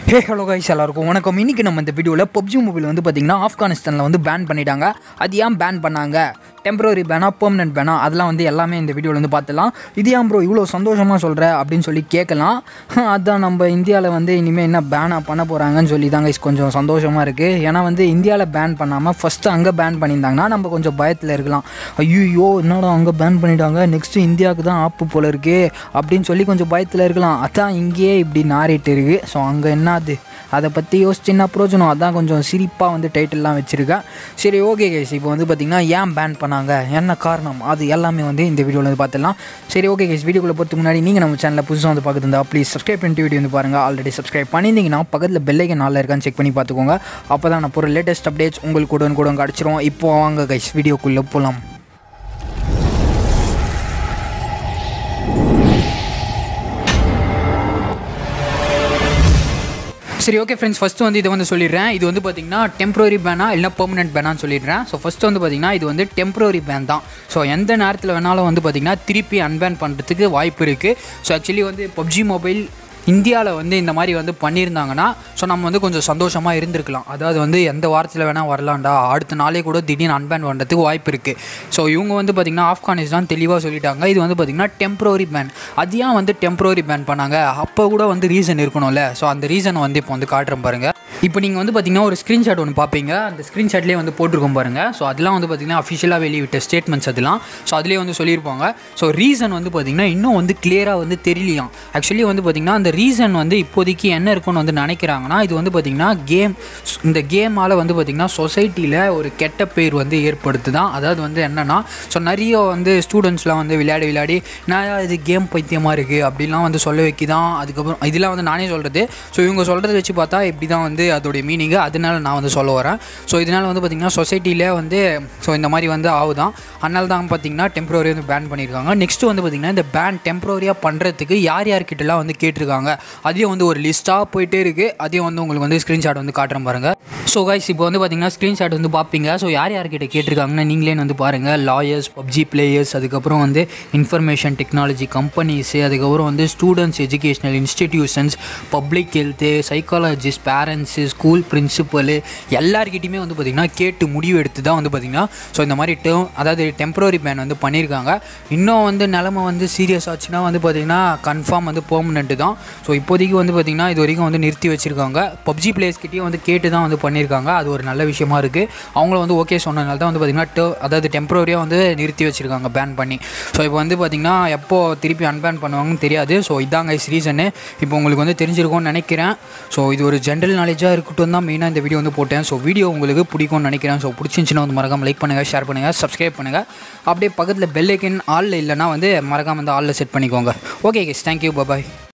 hey hello guys எல்லாருக்கும் வணக்கம் இன்றைக்கி நம்ம இந்த வீடியோவில் பப்ஜி மொபைல் வந்து பார்த்திங்கன்னா ஆப்கானிஸ்தானில் வந்து பேன் பண்ணிட்டாங்க அது ஏன் பேன் பண்ணாங்க டெம்பரரி பேனா பெர்மனன்ட் பேனா அதெல்லாம் வந்து எல்லாமே இந்த வீடியோவில் வந்து பார்த்துலாம் இது ஏன் ப்ரோ இவ்வளோ சந்தோஷமாக சொல்கிற அப்படின்னு சொல்லி கேட்கலாம் அதான் நம்ம இந்தியாவில் வந்து இனிமேல் என்ன பேனாக பண்ண போகிறாங்கன்னு சொல்லி தான் கைஸ் கொஞ்சம் சந்தோஷமாக இருக்குது ஏன்னா வந்து இந்தியாவில் பேன் பண்ணாமல் ஃபஸ்ட்டு அங்கே பேன் பண்ணியிருந்தாங்கன்னா நம்ம கொஞ்சம் பயத்தில் இருக்கலாம் ஐயோ என்னடா அங்கே பேன் பண்ணிட்டாங்க நெக்ஸ்ட்டு இந்தியாவுக்கு தான் ஆப்பு போல இருக்கு அப்படின்னு சொல்லி கொஞ்சம் பயத்தில் இருக்கலாம் அதான் இங்கேயே இப்படி நாறிட்டு இருக்குது ஸோ அங்கே என்னது அதை பற்றி யோசிச்சுன்னா பிரயோஜனம் அதான் கொஞ்சம் சிரிப்பாக வந்து டைட்டில்லாம் வச்சுருக்கேன் சரி ஓகே கேஸ் இப்போ வந்து பார்த்திங்கன்னா ஏன் பேன் பண்ணாங்க என்ன காரணம் அது எல்லாமே வந்து இந்த வீடியோவில் வந்து பார்த்துடலாம் சரி ஓகே கேஸ் வீடியோக்குள்ள போகிறதுக்கு முன்னாடி நீங்கள் நம்ம சேனலில் புதுசாக வந்து பார்க்குறதா ப்ளீஸ் சப்ஸ்கிரைப் பண்ணிட்டு வீடியோ வந்து பாருங்கள் ஆல்ரெடி சப்ஸ்கிரைப் பண்ணியிருந்தீங்கன்னா பக்கத்தில் பெல்லைக்கு நாளில் இருக்கான்னு செக் பண்ணி பார்த்துக்கோங்க அப்போ தான் நான் போகிற லேட்டஸ்ட் அப்டேட்ஸ் உங்களுக்கு கூட கூட கிடச்சிரும் இப்போ வாங்க கைஸ் வீடியோக்குள்ளே போகலாம் சரி ஓகே ஃப்ரெண்ட்ஸ் ஃபஸ்ட்டு வந்து இதை வந்து சொல்லிடுறேன் இது வந்து பார்த்தீங்கன்னா டெம்பரரி பேனா இல்லை பெர்மனெண்ட் பேனான்னு சொல்லிடுறேன் ஸோ ஃபஸ்ட்டு வந்து பார்த்தீங்கன்னா இது வந்து டெம்பரரி பேன் தான் ஸோ எந்த நேரத்தில் வேணாலும் வந்து பார்த்தீங்கன்னா திருப்பி அன்பேன் பண்ணுறதுக்கு வாய்ப்பு இருக்குது ஸோ ஆக்சுவலி வந்து பப்ஜி மொபைல் இந்தியாவில் வந்து இந்த மாதிரி வந்து பண்ணியிருந்தாங்கன்னா ஸோ நம்ம வந்து கொஞ்சம் சந்தோஷமாக இருந்திருக்கலாம் அதாவது வந்து எந்த வாரத்தில் வேணால் வரலாம்டா அடுத்த நாளே கூட திடீர்னு அன்பேன் பண்ணுறதுக்கு வாய்ப்பு இருக்குது ஸோ இவங்க வந்து பார்த்திங்கன்னா ஆப்கானிஸ்தான் தெளிவாக சொல்லிட்டாங்க இது வந்து பார்த்திங்கன்னா டெம்பரரி பேன் அது ஏன் வந்து டெம்பரரி பேன் பண்ணாங்க அப்போ கூட வந்து ரீசன் இருக்கணும்ல ஸோ அந்த ரீசனை வந்து இப்போ வந்து காட்டுறேன் பாருங்கள் இப்போ நீங்கள் வந்து பார்த்திங்கன்னா ஒரு ஸ்க்ரீன்ஷாட் ஒன்று பார்ப்பீங்க அந்த ஸ்க்ரீன்ஷாட்லேயே வந்து போட்டிருக்கோம் பாருங்கள் ஸோ அதெல்லாம் வந்து பார்த்திங்கன்னா அஃபிஷியலாக வெளியிட்ட ஸ்டேட்மெண்ட்ஸ் அதெல்லாம் ஸோ அதுலேயே வந்து சொல்லியிருப்பாங்க ஸோ ரீசன் வந்து பார்த்திங்கன்னா இன்னும் வந்து கிளியராக வந்து தெரியலையாம் ஆக்சுவலி வந்து பார்த்திங்கன்னா அந்த ரீசன் வந்து இப்போதைக்கு என்ன இருக்குன்னு வந்து நினைக்கிறாங்கன்னா இது வந்து பார்த்திங்கன்னா கேம் இந்த கேமால் வந்து பார்த்திங்கன்னா சொசைட்டியில் ஒரு கெட்ட பேர் வந்து ஏற்படுத்துதான் அதாவது வந்து என்னென்னா ஸோ நிறைய வந்து ஸ்டூடெண்ட்ஸ்லாம் வந்து விளையாடி விளையாடி நான் இது கேம் பைத்தியமாக இருக்குது அப்படிலாம் வந்து சொல்ல வைக்கிதான் அதுக்கப்புறம் இதெல்லாம் வந்து நானே சொல்கிறது ஸோ இவங்க சொல்கிறத வச்சு பார்த்தா இப்படி தான் வந்து அதோடைய மீனிங்கு அதனால நான் வந்து சொல்ல வரேன் ஸோ இதனால் வந்து பார்த்திங்கன்னா சொசைட்டியில் வந்து ஸோ இந்த மாதிரி வந்து ஆகுதான் அதனால தான் பார்த்திங்கன்னா டெம்பரரி வந்து பேன் பண்ணியிருக்காங்க நெக்ஸ்ட்டு வந்து பார்த்திங்கன்னா இந்த பேன் டெம்பரரியாக பண்ணுறதுக்கு யார் யார்கிட்டலாம் வந்து கேட்டிருக்காங்க அதையும் வந்து ஒரு லிஸ்ட்டாக போயிட்டே இருக்குது அதையும் வந்து உங்களுக்கு வந்து ஸ்க்ரீன்ஷாட் வந்து காட்டுறேன் பாருங்கள் ஸோ கைஸ் இப்போ வந்து பார்த்திங்கன்னா ஸ்க்ரீன்ஷாட் வந்து பார்ப்பீங்க ஸோ யார் யார்கிட்ட கேட்டிருக்காங்கன்னு நீங்களே வந்து பாருங்கள் லாயர்ஸ் பப்ஜி பிளேயர்ஸ் அதுக்கப்புறம் வந்து இன்ஃபர்மேஷன் டெக்னாலஜி கம்பெனிஸு அதுக்கப்புறம் வந்து students educational institutions public health psychologist parents school principal எல்லாருக்கிட்டையுமே வந்து பார்த்திங்கன்னா கேட்டு முடிவு எடுத்து தான் வந்து பார்த்திங்கன்னா ஸோ இந்த மாதிரி டேர்ம் அதாவது டெம்பரரி பேன் வந்து பண்ணியிருக்காங்க இன்னும் வந்து நிலமை வந்து சீரியஸ் ஆச்சுன்னா வந்து பார்த்திங்கன்னா கன்ஃபார்ம் வந்து பெர்மனெண்ட்டு தான் ஸோ இப்போதைக்கு வந்து பார்த்திங்கன்னா இது வரைக்கும் வந்து நிறுத்தி வச்சுருக்காங்க பப்ஜி பிளேயர்ஸ்கிட்டையும் வந்து கேட்டு தான் வந்து பண்ணியிருக்காங்க அது ஒரு நல்ல விஷயமா இருக்குது அவங்களும் வந்து ஓகே சொன்னதுனால தான் வந்து பார்த்திங்கன்னா டே அதாவது டெம்பரரியாக வந்து நிறுத்தி வச்சுருக்காங்க பேன் பண்ணி ஸோ இப்போ வந்து பார்த்திங்கன்னா எப்போ திருப்பி அன்பேன் பண்ணுவாங்கன்னு தெரியாது ஸோ இதாங்க இஸ் ரீசனு இப்போ உங்களுக்கு வந்து தெரிஞ்சிருக்கும்னு நினைக்கிறேன் ஸோ இது ஒரு ஜென்ரல் நாலேஜாக இருக்கட்டும் தான் மெயினாக இந்த வீடியோ வந்து போட்டேன் ஸோ வீடியோ உங்களுக்கு பிடிக்கும்னு நினைக்கிறேன் ஸோ பிடிச்சிருந்துச்சுன்னா வந்து மறக்காம லைக் பண்ணுங்கள் ஷேர் பண்ணுங்கள் சப்ஸ்கிரைப் பண்ணுங்கள் அப்படியே பக்கத்தில் பெல் ஐக்கன் ஆளில் இல்லைனா வந்து மறக்காம வந்து ஆளில் செட் பண்ணிக்கோங்க ஓகே கேஸ் தேங்க்யூ பாய்